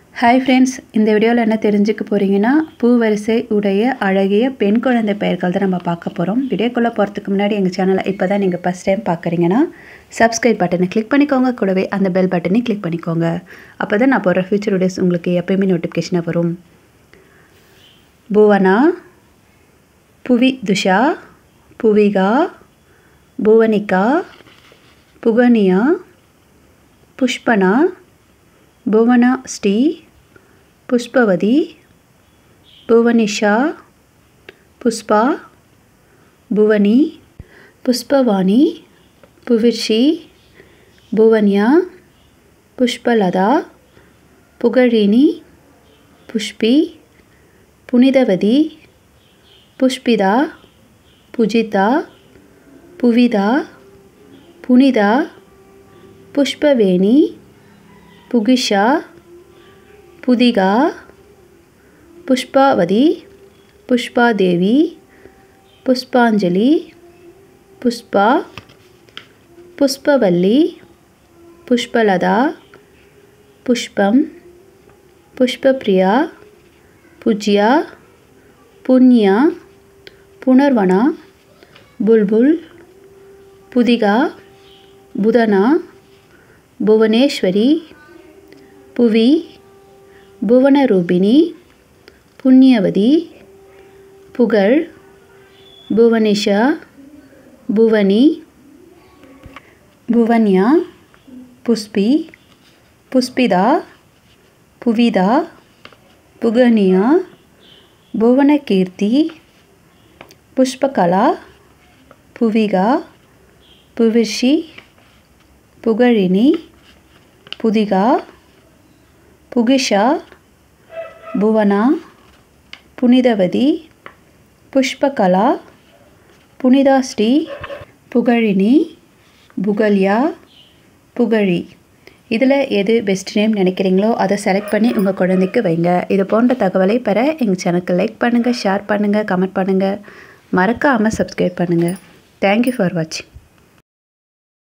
hi friends இந்த வீடியோவில் என்ன தெரிஞ்சுக்க போகிறீங்கன்னா பூவரிசை உடைய அழகிய பெண் குழந்தை பெயர்கள் தான் நம்ம பார்க்க போகிறோம் வீடியோக்குள்ளே போகிறதுக்கு முன்னாடி எங்கள் சேனலை இப்போ தான் நீங்கள் ஃபஸ்ட் டைம் பார்க்குறீங்கன்னா சப்ஸ்கிரைப் பட்டனை கிளிக் பண்ணிக்கோங்க கூடவே அந்த பெல் பட்டனையும் கிளிக் பண்ணிக்கோங்க அப்போ தான் நான் போடுற ஃபியூச்சர் வீடியோஸ் உங்களுக்கு எப்பயுமே நோட்டிஃபிகேஷனாக வரும் புவனா புவி துஷா புவிகா புவனிகா புகனியா புஷ்பனா புவனா ஸ்ரீ புஷ்பவதி புவனிஷா புஷ்பா புவனி புஷ்பவாணி புவிர்ஷி புவன்யா புஷ்பலதா புகழினி புஷ்பி புனிதவதி புஷ்பிதா புஜிதா புவிதா புனிதா புஷ்பவேணி புகிஷா புதிகா புஷ்பாவதி புஷ்பாதேவி புஷ்பாஞ்சலி புஷ்பா புஷ்பவல்லி புஷ்பலதா புஷ்பம் புஷ்பப்ரியா புஜ்யா புண்ணியா புனர்வனா புல்புல் புதிகா புதனா புவனேஸ்வரி புவி புவனரூபிணி புண்ணியவதி புகழ் புவனிஷா புவனி புவன்யா புஷ்பி புஷ்பிதா புவிதா புகனியா புவனகீர்த்தி புஷ்பகலா புவிகா புவிஷி புகழினி புதிகா புகிஷா புவனா புனிதவதி புஷ்பகலா புனிதாஸ்ரீ புகழினி புகழ்யா புகழி இதில் எது பெஸ்ட் நேம் நினைக்கிறீங்களோ அதை செலக்ட் பண்ணி உங்கள் குழந்தைக்கு வைங்க இது போன்ற தகவலை பெற எங்கள் சேனலுக்கு லைக் பண்ணுங்கள் ஷேர் பண்ணுங்கள் கமெண்ட் பண்ணுங்கள் மறக்காமல் சப்ஸ்கிரைப் பண்ணுங்கள் தேங்க்யூ ஃபார் வாட்சிங்